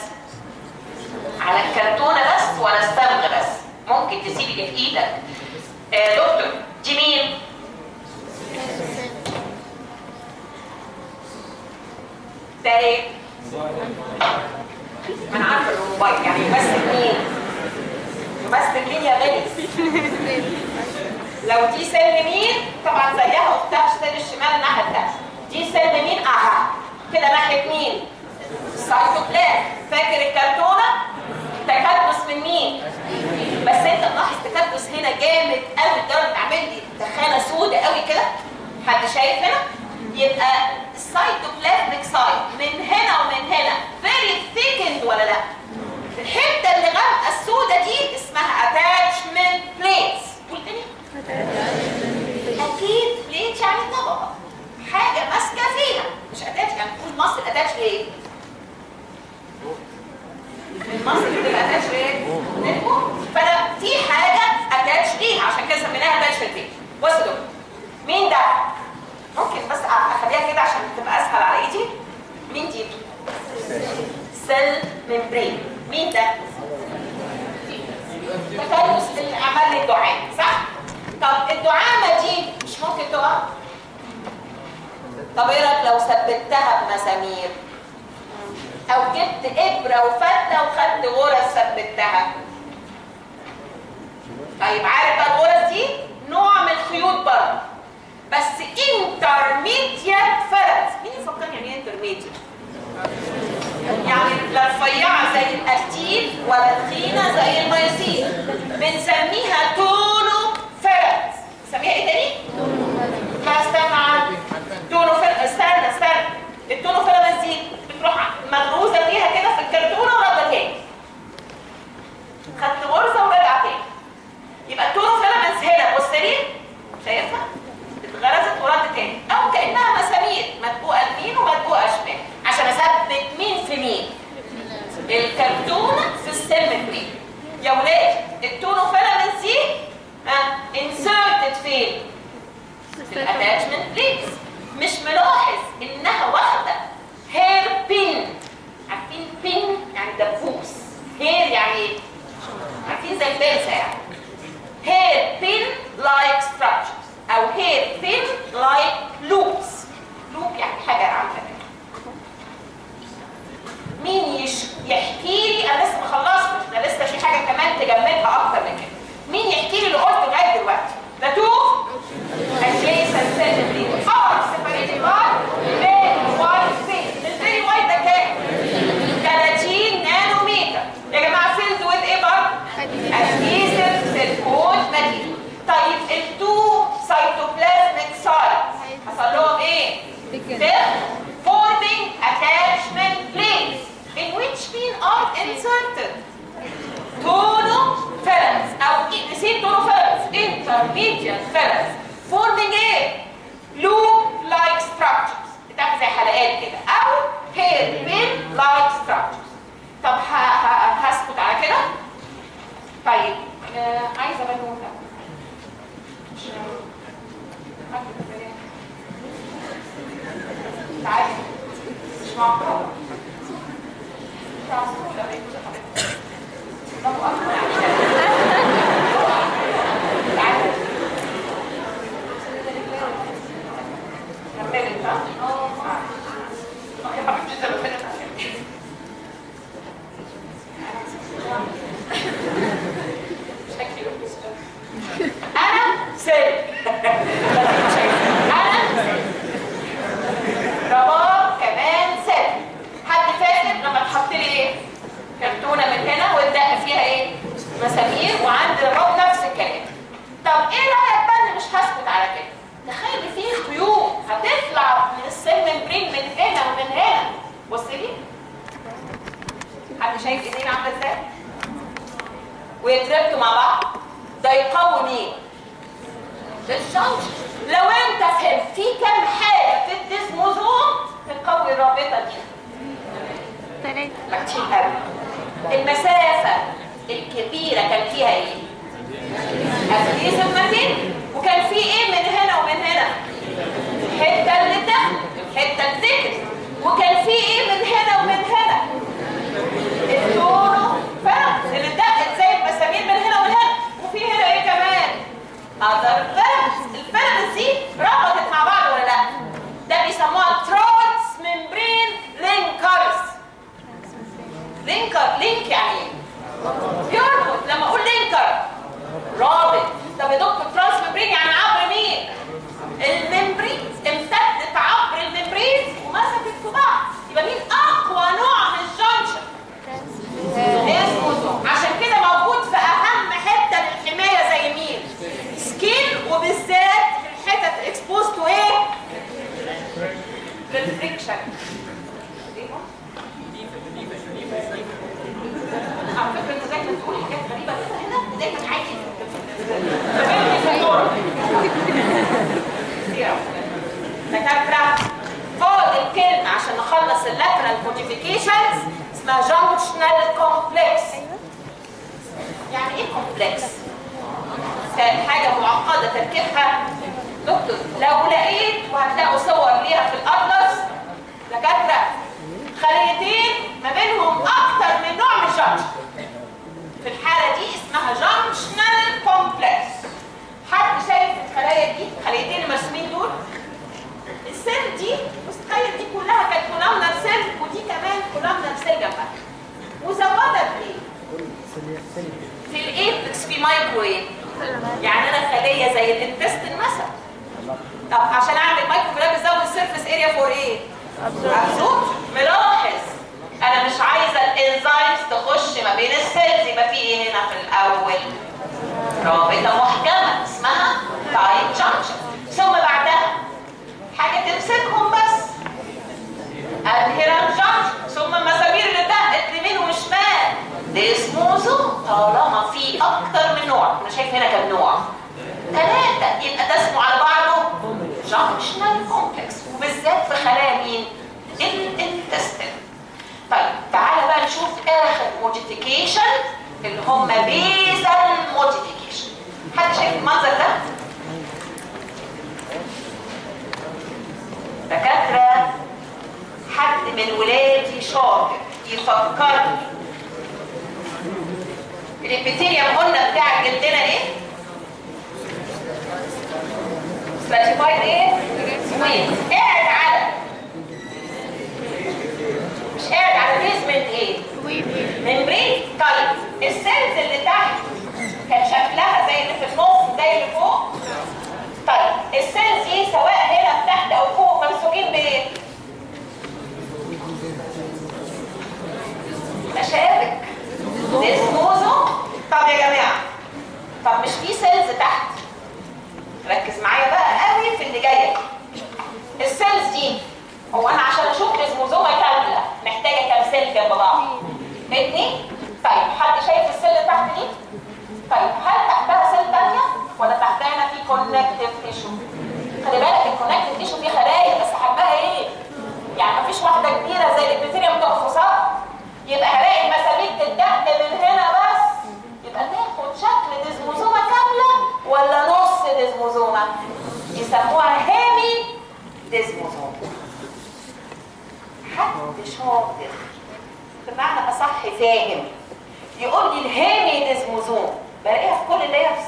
على الكرتونه بس ولا الصبغ بس ممكن تسيب اللي في ايدك آه دكتور دي مين؟ ده ايه؟ ما انا عارفه الموبايل يعني يمثل مين؟ يمثل مين يا غلس؟ لو دي سلم مين طبعا زيها اختها السن الشمال الناحيه الثانيه دي سلم مين اها كده ناحيه مين؟ السايتوبلازم فاكر الكرتونه؟ تكدس من مين؟ بس انت تلاحظ تكدس هنا جامد قوي لدرجه عامل لي دخانه سودة قوي كده حد شايف هنا؟ يبقى السايتوبلازميك سايت من هنا ومن هنا فيري ثيكند ولا لا؟ الحته اللي غامقه السودة دي اسمها اتاتشمنت بليتس قول تاني اكيد بليت يعني طبقه حاجه ماسكه فيها مش اتاتش يعني تقول مصر اتاتش لايه؟ المصر بتبقى اتاتش لايه؟ للبوم فانا في حاجه اتاتش ليها عشان كده سميناها اتاتش في البيت بص دول مين ده؟ ممكن بس اخليها كده عشان تبقى اسهل على ايدي مين دي؟ سيل ممبرين مين ده؟ تكدس اللي عمل لي الدعامه صح؟ طب الدعامه دي مش ممكن تقع؟ طب ايه رايك لو ثبتها بمسامير؟ او جبت ابره وفته وخدت غرز ثبتها طيب عارف بقى الغرز دي نوع من الخيوط برضه بس انترميديت فرز مين يفكرني يعني ايه انترميديت؟ يعني لا رفيعه زي الاكتيل ولا تخينه زي الميوسين بنسميها تونو فرز نسميها ايه تاني؟ ما استنى عندي تونو فرز استنى استنى التونو فرز دي بتروح مغروزه فيها كده في الكرتونه ورده تاني خدت غرزه ورجع تاني يبقى التونو فيلامنتس هنا بص لي شايفها؟ اتغرزت ورد تاني او كانها مسامير مدبوقه يمين ومدبوقه شمال عشان اثبت مين في مين الكرتونه في السلم بري يا ولاد التونو فيلامنتس دي الاتاتشمنت بليدز مش ملاحظ انها واخده هير بين عارفين بين يعني دبوس هير يعني ايه عارفين زي البلسه يعني hair pin like structures او hair pin like loops loop يعني حاجه عامله كده مين يش... يحكي لي انا لسه ما خلصتش ده لسه في حاجه كمان تجمدها اكتر من كده مين يحكي لي اللي قلته لغايه دلوقتي ده تو adjacent centimeters are separated by very wide space الفيري وايد ده كام 30 نانومتر يا جماعه فيلد وذ ايه برضه adhesive silicone material طيب التو cytoplasmic cells حصل لهم ايه؟ They're forming attachment plates in which pin are inserted tonofilaments او نسيت tonofilaments intermediate filaments forming ايه؟ loop like structures بتعمل زي حلقات كده او hair pin like structures طب ه- ه- هسكت على كده طيب آه عايزه بنوته مش تعالي مش معقوله مش معقوله بنوته طب أكبر تعالي كملت ها؟ اه يا حبيبتي ده ربنا يسعدك. انا سيل انا سيل رباب كمان سيل حد فاكر لما تحط لي ايه كرتونه من هنا وتدق فيها ايه مسامير وعند رباب نفس الكلام طب ايه رايك بقى إن مش هسكت على كده تخيل إن في خيوط هتطلع من السيل ممبرين من هنا ومن هنا بص لي حد شايف ايدينا عامله ازاي ويتربطوا مع بعض ده يقوي مين الجنكشن لو انت فهمت في كام حاجه في الديسموزوم تقوي الرابطه دي ثلاثة لا كتير قوي المسافه الكبيره كان فيها ايه اساس المتين وكان في ايه من هنا ومن هنا الحته اللي تحت الحته الذكر وكان في ايه من هنا ومن هنا التورو فرق اللي دقت زي المسامير من هنا ومن هنا وفي هنا ايه كمان اذر فرق الفرق دي ربطت مع بعض ولا لا ده بيسموها ترانس ممبرين لينكرز لينكر لينك يعني ايه يربط لما اقول لينكر رابط طب يا دكتور ترانس ممبرين يعني عبر مين الممبرين امتدت عبر الممبرين ومسكت في بعض يبقى مين اقوى نوع من الجنشن اسمه عشان كده موجود في اهم حته للحمايه زي مين سكين وبالذات في الحتت اكسبوز تو ايه للفريكشن على فكره انت دايما بتقول حاجات غريبه كده هنا دايما عايز في الدور دكاتره خد الكلمه عشان نخلص اللاترال موديفيكيشنز اسمها جانكشنال كومبلكس يعني ايه كومبلكس؟ حاجه معقده تركيبها دكتور لو لقيت وهتلاقوا صور ليها في الاطلس دكاتره خليتين ما بينهم اكتر من نوع من الجنكشن في الحاله دي اسمها جانكشنال كومبلكس حد شايف الخلايا دي خليتين المرسومين دول السيل دي بص تخيل دي كلها كانت كولامنر سيل ودي كمان كولامنر سيل جنبها وزودت ايه؟ في الايبكس في مايكرويف يعني انا خليه زي الانتستين مثلا طب عشان اعمل مايكروفلاب بزود السيرفيس اريا فور ايه؟ ابزورب ملاحظ انا مش عايزه الانزيمز تخش ما بين السيلز يبقى في ايه هنا في الاول؟ رابطه محكمه اسمها تايت جانكشن ثم بعدها حاجه تمسكهم بس adherent junction ثم المسامير اللي دقت يمين وشمال ده اسمه زوم طالما في اكتر من نوع انا شايف هنا كام نوع ثلاثه يبقى ده اسمه على بعضه جانكشنال كومبلكس وبالذات في خلايا مين الانتستين طيب تعالى بقى نشوف اخر موديفيكيشن اللي هم بيزل موديفيكيشن حد شايف المنظر ده دكاتره حد من ولادي شاطر يفكرني الابيثيليوم قلنا بتاع جلدنا ايه؟ سباتيفايد ايه؟ سويت قاعد على مش قاعد على بيزمنت ايه؟ ممبرين طيب السيلز اللي تحت كان شكلها زي اللي في النص زي اللي فوق طيب السيلز دي سواء هنا تحت او فوق ممسوكين بايه؟ مشابك ديسموزو طب يا جماعه طب مش في سيلز تحت ركز معايا بقى قوي في اللي جايه السيلز دي هو انا عشان اشوف ديسموزوما كامله محتاجه كام سيل جنب بعض اتنين طيب حد شايف السيل اللي تحت دي طيب هل تحتها سيل ثانيه ولا تحتها هنا في كونكتيف تيشو خلي بالك الكونكتيف تيشو فيه خلايا بس حجمها ايه يعني مفيش واحده كبيره زي الابيثيليوم تقف صح يبقى هلاقي المسامير تتدق من هنا بس يبقى تاخد شكل ديزموزوما كامله ولا نص ديزموزوما يسموها هيمي ديزموزوما حد شاطر بمعنى اصح فاهم يقول لي الهيمي ديزموزوم بلاقيها في كل اللايرز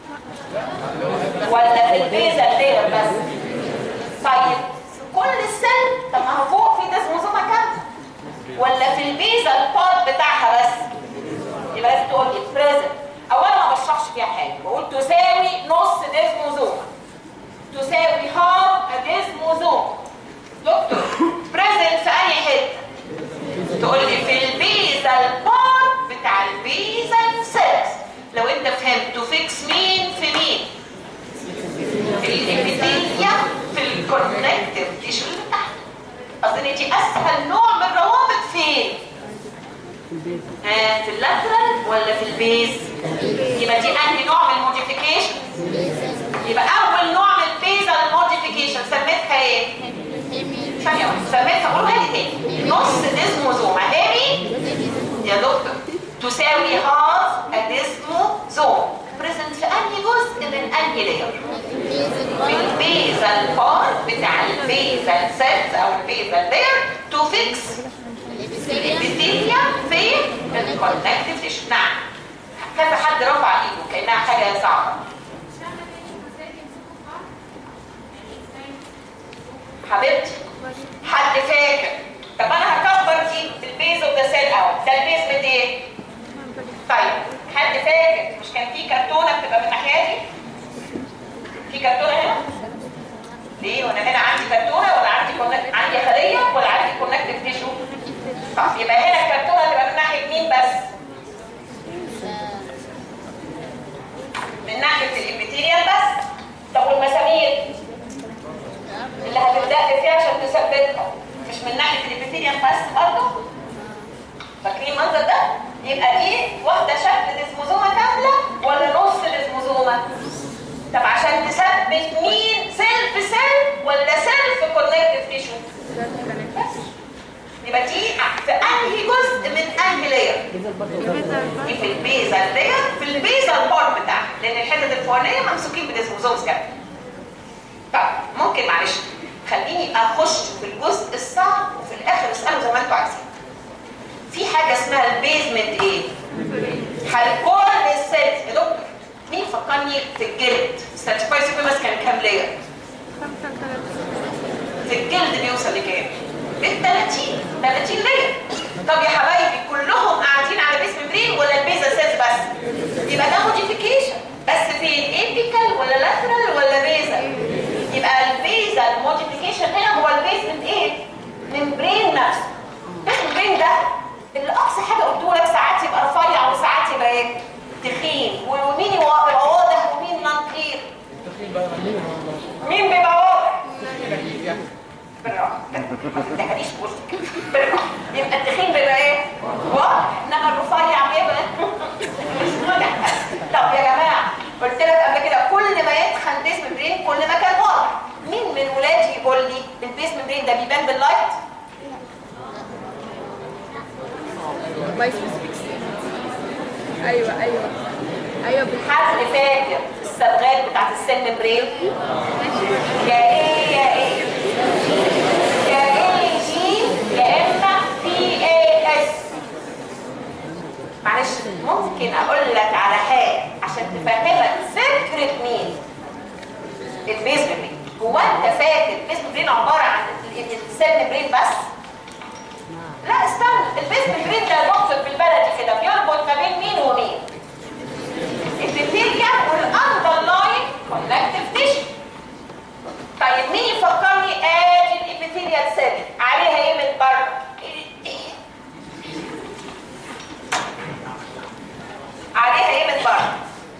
ولا في البيزا لاير بس طيب في كل السن طب ما هو فوق في ديزموزوما كامله ولا في البيزا البارت بتاعها بس يبقى لازم تقول لي بريزنت اولا ما بشرحش فيها حاجه بقول تساوي نص ديزموزوم تساوي هاف ديزموزوم دكتور بريزنت في اي حته تقول لي في البيزا البارت بتاع البيزا سيلز لو انت فهمت تفكس مين في مين في الابيثيليا في الكونكتيف تيشو اللي تحت اظن دي اسهل نوع من الروابط فين آه في اللاترال ولا في البيز يبقى دي انهي نوع من الموديفيكيشن يبقى اول نوع من البيزا الموديفيكيشن سميتها ايه ثانيه واحده سميتها قولها لي تاني نص ديزموزوما هامي يا دكتور تساوي هاف اديزموزوم بريزنت في انهي جزء من انهي لاير في البيزال بارت بتاع البيزال سيلز او البيزال لاير تو فيكس الابيثيليا في الكونكتيف تيشو نعم كذا حد رفع ايده كانها حاجه صعبه حبيبتي حد فاكر طب انا هكبر دي البيز اوف ذا سيل اوت ده البيز بت ايه طيب حد فاكر مش كان في كرتونه بتبقى من الناحيه دي في كرتونه هنا ليه وانا هنا عندي كرتونه ولا عندي كونكت عندي خليه ولا عندي كونكتيف تيشو طب يبقى هنا الكرتونه تبقى من ناحيه مين بس من ناحيه الابيثيليوم بس طب والمسامير اللي هتبدأ فيها عشان تثبتها مش من ناحيه الابيثيليوم بس برضه فاكرين المنظر ده يبقى دي واخده شكل ديسموزوما كامله ولا نص ديسموزوما طب عشان تثبت مين سيلف سيل ولا سيلف كونكتيف تيشو بس يبقى دي في انهي جزء من انهي لاير دي في البيزال لاير في البيزال بارت بتاعها لان الحتت الفوقانيه ممسوكين بديسموزومز كامله طب ممكن معلش خليني اخش في الجزء الصعب وفي الاخر اساله زي ما انتوا عايزين في حاجه اسمها البيزمنت ايه هالكل السيلز يا دكتور مين فكرني في الجلد السيرتيفايد سوبرماس كان كام لاير في الجلد بيوصل لكام ال 30 30 لاير طب يا حبايبي كلهم قاعدين على بيس ممبرين ولا البيزا سيلز بس يبقى ده موديفيكيشن بس فين ايبيكال ولا لاترال ولا بيزا يبقى البيزا الموديفيكيشن هنا هو البيزمنت ايه ممبرين نفسه الممبرين ده اللي اقصى حاجه قلته لك ساعات يبقى رفيع وساعات يبقى ايه تخين ومين يبقى واضح ومين نون كلير مين بيبقى واضح بالراحه ما تدهنيش وسطك بالراحه يبقى التخين بيبقى ايه واضح انما الرفيع بيبقى مش واضح طب يا جماعه قلت لك قبل كده كل ما يتخن بيس ممبرين كل ما كان واضح مين من ولادي يقول لي البيس ممبرين ده بيبان باللايت باي سبيسيفيكس ايوه ايوه ايوه بالحق حد فاكر الصبغات بتاعت السن ممبرين يا ايه يا ايه معلش ممكن اقول لك على حاجه عشان تفهمك فكره مين البيز ميمبرين هو انت فاكر البيز ميمبرين عباره عن السيل ميمبرين بس لا استنى البيز ميمبرين ده نقطه بالبلدي كده بيربط ما بين مين ومين البكتيريا والاندرلاين كونكتيف تيشو طيب مين يفكرني ادي الابيثيليال سيل عليها ايه من بره عليها ايه من بره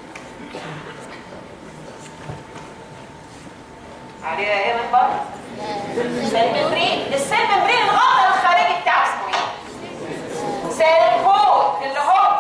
عليها ايه من بره سيل ممبرين السيل ممبرين الغطاء الخارجي بتاعه اسمه ايه سيل كود اللي هو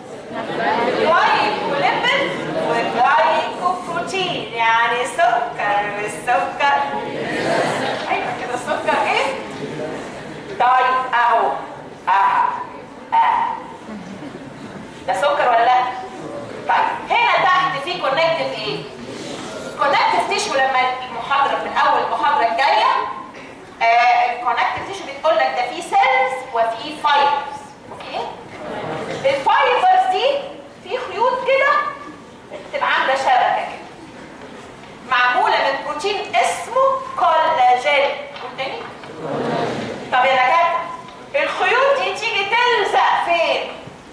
جلايكوليبيد وجلايكوبروتين يعني سكر والسكر ايوه كده السكر ايه طيب اهو اه اه ده سكر ولا لا طيب هنا تحت في كونكتيف ايه كونكتيف تيشو لما المحاضره من اول المحاضره الجايه آه الكونكتيف تيشو بتقول لك ده في سيلز وفي فايبرز وفي ايه الفايبرز دي في خيوط كده بتبقى عامله شبكه كده معموله من بروتين اسمه كولاجين قول تاني طب يا دكاتره الخيوط دي تيجي تلزق فين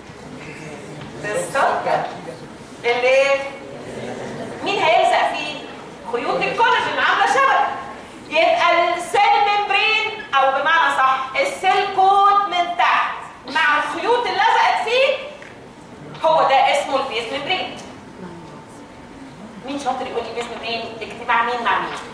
بالسكر اللي مين هيلزق فيه خيوط الكولاجين عامله شبكه يبقى السيل ممبرين او بمعنى صح السيل كود من تحت مع الخيوط اللي لزقت فيه هو ده اسمه البيس ممبرين مين شاطر يقول لي بيس ممبرين اجتماع مين مع مين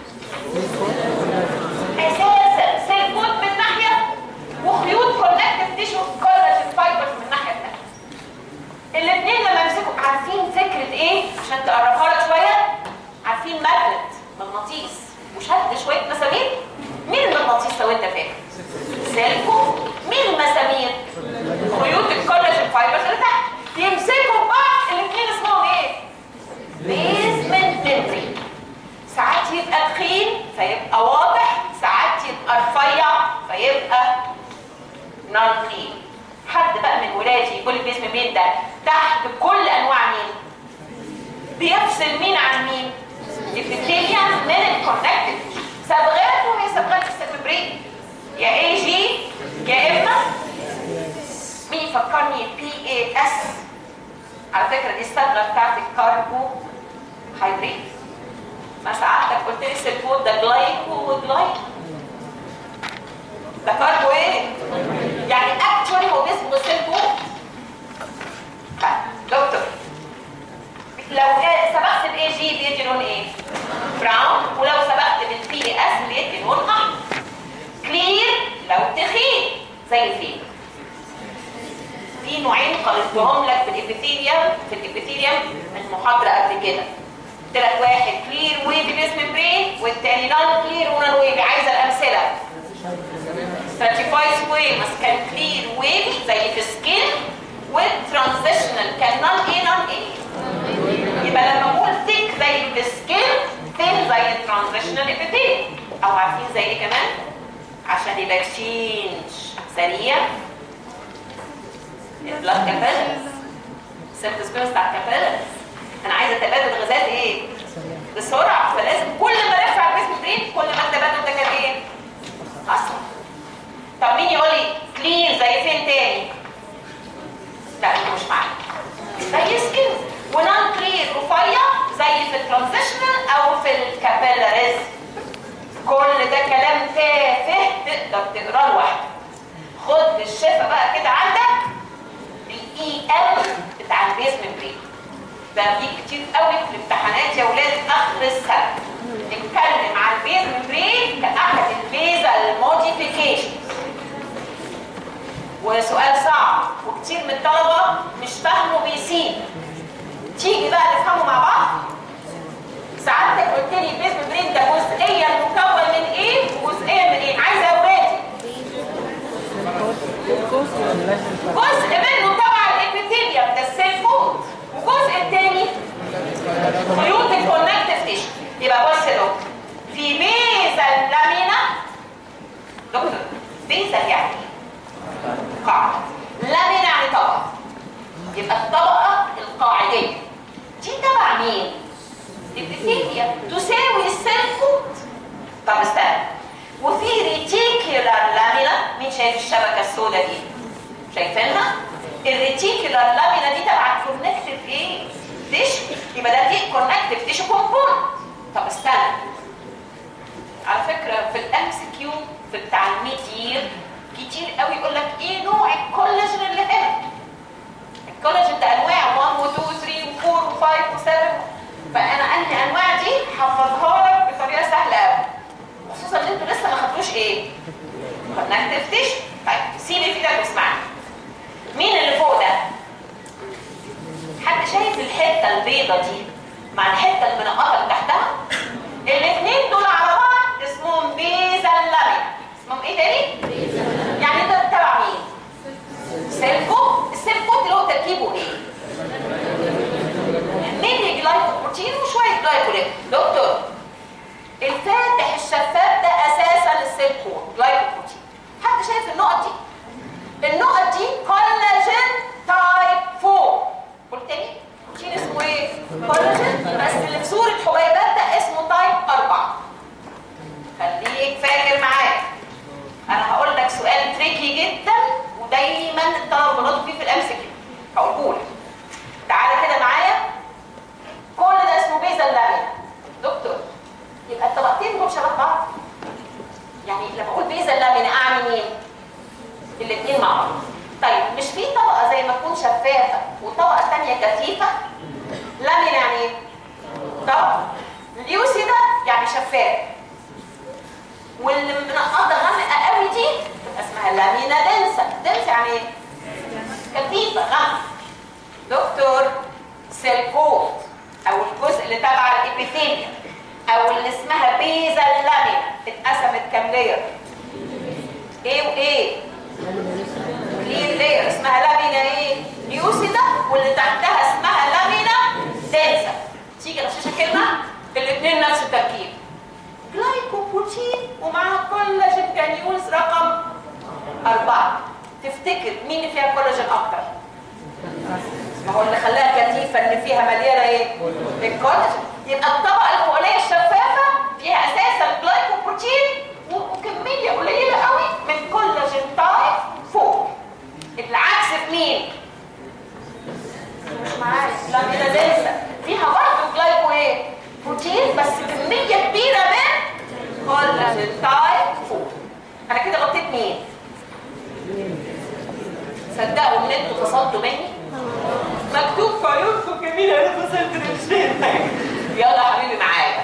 اساسا سيل كود من ناحيه وخيوط كونكتيف تيشو كولاجين فايبرز من الناحيه الثانيه الاثنين لما يمسكوا عارفين فكره ايه عشان تقربها لك شويه عارفين ماجنت مغناطيس وشد شويه مسامير مين المغناطيس لو انت فاكر سيلكو مين المسامير خيوط الكولاجين فايبرز اللي تحت يمسكوا بعض الاثنين اسمهم ايه بيزمنت ميمبرين ساعات يبقى تخين فيبقى واضح ساعات يبقى رفيع فيبقى نون كلين حد بقى من ولادي يقول لي باسم مين ده تحت كل انواع مين بيفصل مين عن مين الابيثيليوم من الكونكتد صبغاته هي صبغات السيربرين يا اي جي يا اما مين يفكرني بي اي اس على فكره دي الصبغه بتاعت الكاربو هيدريت ما ساعدتك قلت لي السيلفود ده جلايكو وجلايكو ده كاربو ايه يعني اكشولي هو اسمه سيلفود دكتور لو سبقت باي جي بيدي لون ايه براون ولو سبقت بالبي اس بيدي لون احمر كلير لو تخين زي الفيل في نوعين قلتهم لك في الابيثيليوم في الابيثيليوم المحاضره قبل كده قلت لك واحد كلير ويفي بيس ممبرين والتاني نون كلير ونون ويفي عايزه الامثله stratified squamous كان كلير ويفي زي في سكين والترانزيشنال كان نون ايه نون ايه يبقى لما اقول ثيك زي في سكين ثين زي الترانزيشنال ابيثيليوم او عارفين زي ايه كمان عشان يبقى اكسشينج سريع البلاد كابيلز سيمتوسكوز بتاع الكابيلز انا عايزه تبادل غازات ايه بسرعه فلازم كل ما ارفع الجسم بريد كل ما التبادل ده كان ايه اسرع طب مين يقول لي كلين زي فين تاني لا انت مش معايا زي سكين ونان كلير رفيع زي في الترانزيشنال او في الكابيلاريز كل ده كلام تافه تقدر تقراه لوحدك خد بالشفا بقى كده عندك الاي ام بتاع البيز ممبرين ده بيجي كتير قوي في الامتحانات يا ولاد اخر السنه نتكلم عن البيز ممبرين كاحد البيزال موديفيكيشن وسؤال صعب وكتير من الطلبه مش فاهمه بيسيب تيجي بقى نفهمه مع بعض سعادتك قلت لي البيز ممبرين ده جزئيا مكون من ايه وجزئيا من ايه عايزه يا ولادي جزء منه طبعا الابيثيليوم ده السيل فود والجزء الثاني خيوط الكونكتيف تيشو يبقى بص يا دكتور في بيزل لامينا دكتور بيزل يعني قاعده لامينا يعني طبقه الريتيكولار لامينا مين شايف الشبكه السوداء دي شايفينها الريتيكولار لامينا دي تبع الكونكتيف ايه تيشو يبقى ده دي كونكتيف تيشو كومبوند طب استنى على فكره في الام سي كيو في بتاع الميدير كتير قوي يقول لك ايه نوع الكولاجين اللي هنا الكولاجين ده انواع 1 و 2 و 3 و 4 و 5 و 7 فانا انهي انواع دي حفظها لك بطريقه سهله قوي خصوصا ان انتوا لسه ما خدتوش ايه كونكتيف تيشو طيب سيبي في ده واسمعني مين اللي فوق ده حد شايف الحته البيضه دي مع الحته المنقطه اللي تحتها الاثنين دول على بعض اسمهم بيزا لامينا اسمهم ايه تاني يعني ده تبع مين سيلكو السيلكو اللي هو تركيبه ايه مين جلايكوبروتين وشويه جلايكوليك دكتور الفاتح الشفاف ده اساسا السيلكون جلايكوبروتين حد شايف النقط دي النقط دي كولاجين تايب 4 قلت تاني بروتين اسمه ايه كولاجين بس اللي في صوره حبيبات ده اسمه تايب 4 خليك فاكر معايا انا هقول لك سؤال تريكي جدا ودايما الطلبه بيغلطوا فيه في الام سي كيو هقوله لك تعالى كده معايا كل ده اسمه بيزا لامينا دكتور يبقى الطبقتين دول شبه بعض يعني لما اقول بيزا لامينا اعني مين الاثنين مع بعض طيب مش في طبقه زي ما تكون شفافه وطبقه ثانيه كثيفه لامينا يعني ايه طبقه اليوسي ده يعني شفاف واللي منقطه غامقه قوي دي تبقى اسمها لامينا دنسه دنسه يعني ايه كثيفه غامقه دكتور سيلكوت او الجزء اللي تبع الابيثيليوم او اللي اسمها بيزا لامينا اتقسمت كام لير ايه وايه كلير لير اسمها لامينا ايه ليوسيدا واللي تحتها اسمها لامينا دنسا تيجي غشاشه كلمه الاثنين نفس التركيب جلايكوبروتين ومعاها كولاجين جانيولز رقم أربعة تفتكر مين اللي فيها كولاجين أكتر؟ ما هو اللي خلاها كثيفة اللي فيها مليانة إيه؟ الكولاجين يبقى الطبقة الفوقانية الشفافة فيها أساسا جلايكوبروتين وكمية قليلة قوي من كولاجين تايب فوق العكس في مين؟ مش معايا لامينا دنسا فيها برضه جلايكو ايه؟ بروتين بس كمية كبيرة من كولاجين تايب فوق انا كده غطيت مين؟ صدقوا ان انتوا فصلتوا مني؟ مكتوب في عيونكم جميلة انا فصلت مش فاهم حاجة يلا يا حبيبي معايا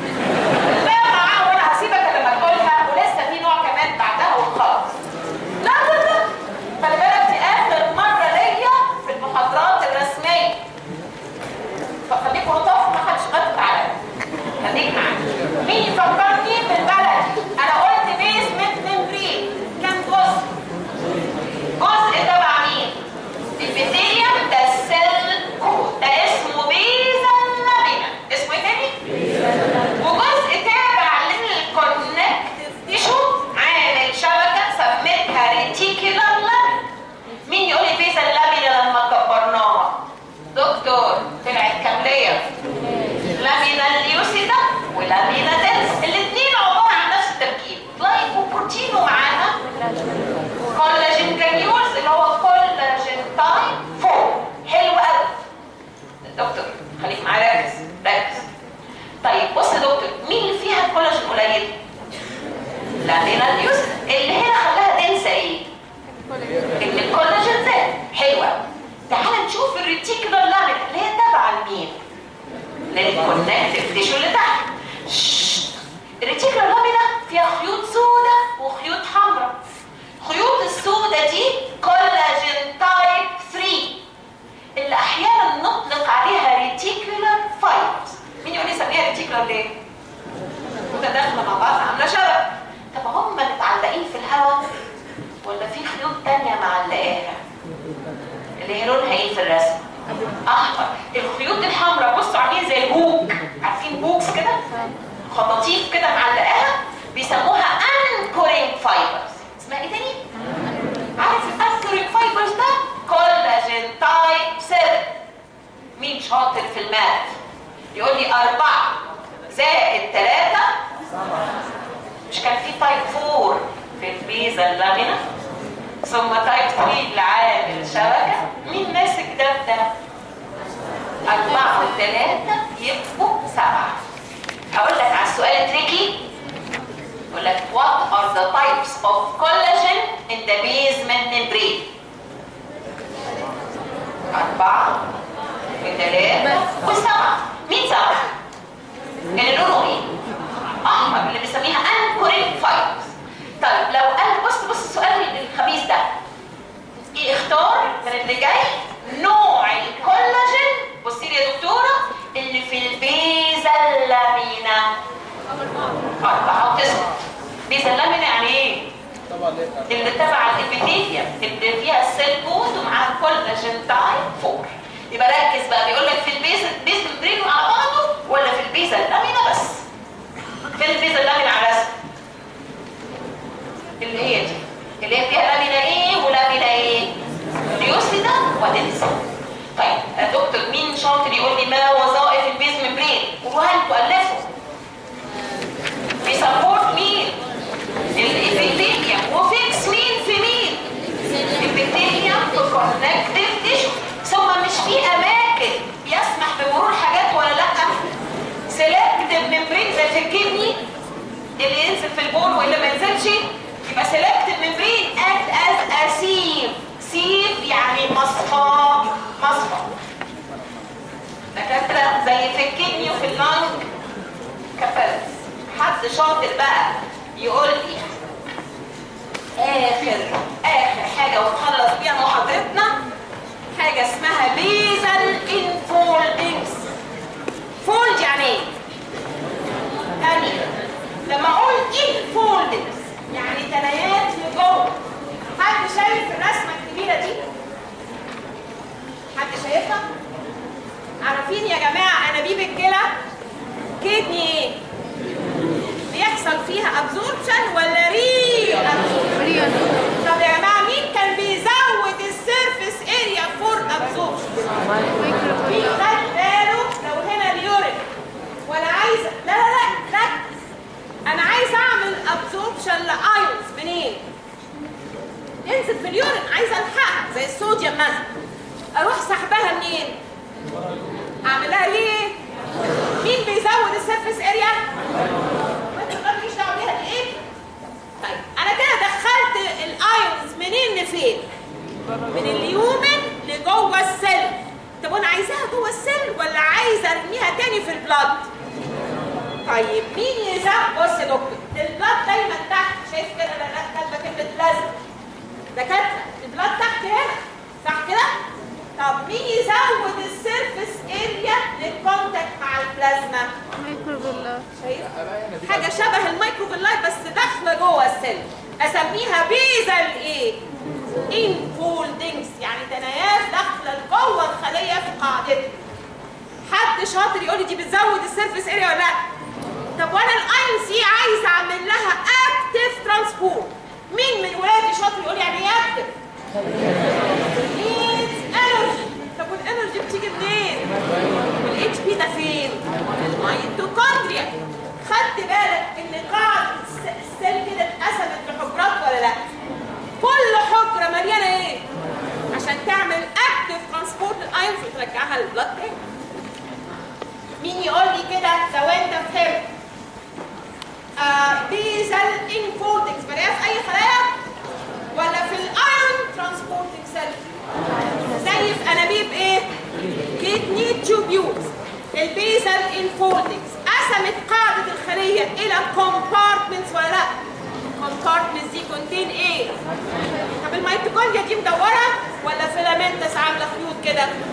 لا معاه وانا هسيبك لما تقولها ولسه في نوع كمان بعدها وخلاص لا لا لا خلي بالك دي اخر مرة ليا في المحاضرات الرسمية فخليكوا لطاف ما حدش غلط عليا خليك معايا مين يفكرني بالبلد انا قلت بيزمنت ممبرين كام جزء جزء تبع مين البيثيليوم ده السيل كود ده اسمه بيزا لامينا اسمه ايه تاني وجزء تابع للكونكتيف تيشو عامل شبكه سميتها ريتيكولار لامينا مين يقول لي بيزا لامينا لما كبرناها دكتور طلعت كامليه لامينا اليوسيدا ولامينا دنس الاثنين عباره عن نفس التركيب جلايكوبروتين ومعاها كولاجين جرانيولز اللي هو كولاجين تايب 4 حلو قوي دكتور خليك معايا ركز ركز طيب بص يا دكتور مين اللي فيها كولاجين قليل؟ لامينا اليوسيدا اللي هنا خلاها دنسه ايه؟ ان الكولاجين زاد حلو قوي تعال نشوف الريتيكولار لامينا اللي هي تابعه لمين؟ للكونكتيف تيشو اللي تحت ششت. الريتيكولار لامينا فيها خيوط سوداء وخيوط حمراء خيوط السوداء دي كولاجين تايب 3 اللي احيانا نطلق عليها ريتيكولار فايبرز مين يقول لي سميها ريتيكولار ليه؟ متداخله مع بعض عامله شبك طب هم متعلقين في الهواء ولا في خيوط تانية معلقاها اللي هي لونها ايه في الرسم احمر الخيوط الحمراء بصوا عاملين زي الهوك عارفين هوكس كده خطاطيف كده معلقاها بيسموها انكورينج فايبرز اسمها ايه تاني عارف الانكورينج فايبرز ده كولاجين تايب 7 مين شاطر في الماث يقول لي أربعة زائد ثلاثة مش كان في تايب 4 في البيزا اللامينا ثم تايب 3 اللي عامل شبكه مين ماسك ده ده أربعة وثلاثة يبقوا سبعة هقول لك على السؤال تريكي يقول لك what are the types of collagen in the basement membrane أربعة وثلاثة وسبعة مين سبعة؟ اللي لونه ايه؟ أحمر اللي بنسميها anchoring fibers طيب لو قال بص بص السؤال الخبيث ده إيه اختار من اللي جاي نوع الكولاجين بصي لي يا دكتورة اللي في البيزا اللامينا أربعة وتسعة بيزا اللامينا يعني إيه؟ اللي تبع الابيثيليوم اللي فيها السيل بوند ومعاها الكولاجين تايب 4 يبقى ركز بقى بيقول لك في البيز البيز ممبرين على بعضه ولا في البيزا اللامينا بس في البيزا اللامينا على رسم اللي هي دي اللي هي فيها لامينا ايه ولامينا ايه ليوسيدا ودنسا طيب يا دكتور مين شاطر يقول لي ما وظائف البيز ممبرين وهل تؤلفه بيسبورت مين الابيثيليوم وفيكس مين في مين الابيثيليوم في كونكتيف تيشو ثم مش في اماكن يسمح بمرور حاجات ولا لا سيلكتيف ممبرين زي في الكدني اللي ينزل في البول واللي ما ينزلش يبقى سيلكتيف ممبرين اكت از ا سيف سيف يعني مصفى مصفى دكاتره زي في الكدني وفي اللنج كفلس حد شاطر بقى يقول لي اخر اخر حاجه ونخلص بيها محاضرتنا حاجه اسمها بيزل انفولدنجز فولد يعني ايه؟ يعني لما اقول انفولدنجز يعني تنايات لجوه حد شايف الرسمه الكبيره دي؟ حد شايفها؟ عارفين يا جماعه انابيب الكلى كدني ايه؟ بيحصل فيها ابزوربشن ولا ري ابزوربشن؟ طب يا جماعه مين كان بيزود السيرفيس اريا فور ابزوربشن؟ مين خد باله لو هنا اليورين وانا عايزه لا لا لا ركز انا عايزه اعمل ابزوربشن لايونز منين؟ ينزل في اليورين عايزه الحقها زي الصوديوم مثلا اروح سحبها منين؟ اعملها ليه؟ مين بيزود السيرفيس اريا؟ ما انت ما ماليش دعوه بيها دي ايه؟ طيب انا كده دخلت الايونز منين لفين؟ من اليومن لجوه السيل طب وانا عايزاها جوه السيل ولا عايزه ارميها تاني في البلاد؟ طيب مين يزود بص يا دكتور البلاد دايما تحت شايف كده لا لا كاتبه كلمه لازم دكاتره البلاد تحت هنا صح كده؟ طب مين يزود السيرفيس اريا للكونتاكت مع البلازما؟ ميكروبيلا شايف؟ حاجه شبه الميكروفيلاي بس داخله جوه السيل اسميها بيزل ايه؟ انفولدنجز يعني تنايات داخله جوه الخليه في قاعدتها حد شاطر يقول لي دي بتزود السيرفيس اريا ولا لا؟ طب وانا الاي سي عايز اعمل لها اكتف ترانسبورت مين من ولادي شاطر يقول لي يعني ايه اكتف؟ needs energy طب والانرجي بتيجي منين؟ والاتش بي ده فين؟ الميتوكوندريا خدت بالك ان قاعده الس- السيل كده اتقسمت لحجرات ولا لا؟ كل حجره مليانه ايه؟ عشان تعمل اكتف ترانسبورت للايونز وترجعها للبلاد تاني مين يقول لي كده لو انت فهمت آه بيزل انفولدنجز بلاقيها في اي خلايا ولا في الايرون ترانسبورتنج سيل زي في انابيب ايه كدني تيوبيولز البيزل انفولدنجز قسمت قاعده الخليه الى كومبارتمنتس ولا لا كومبارتمنتس دي كونتين ايه طب الميتوكوندريا دي مدوره ولا فيلامنتس عامله خيوط كده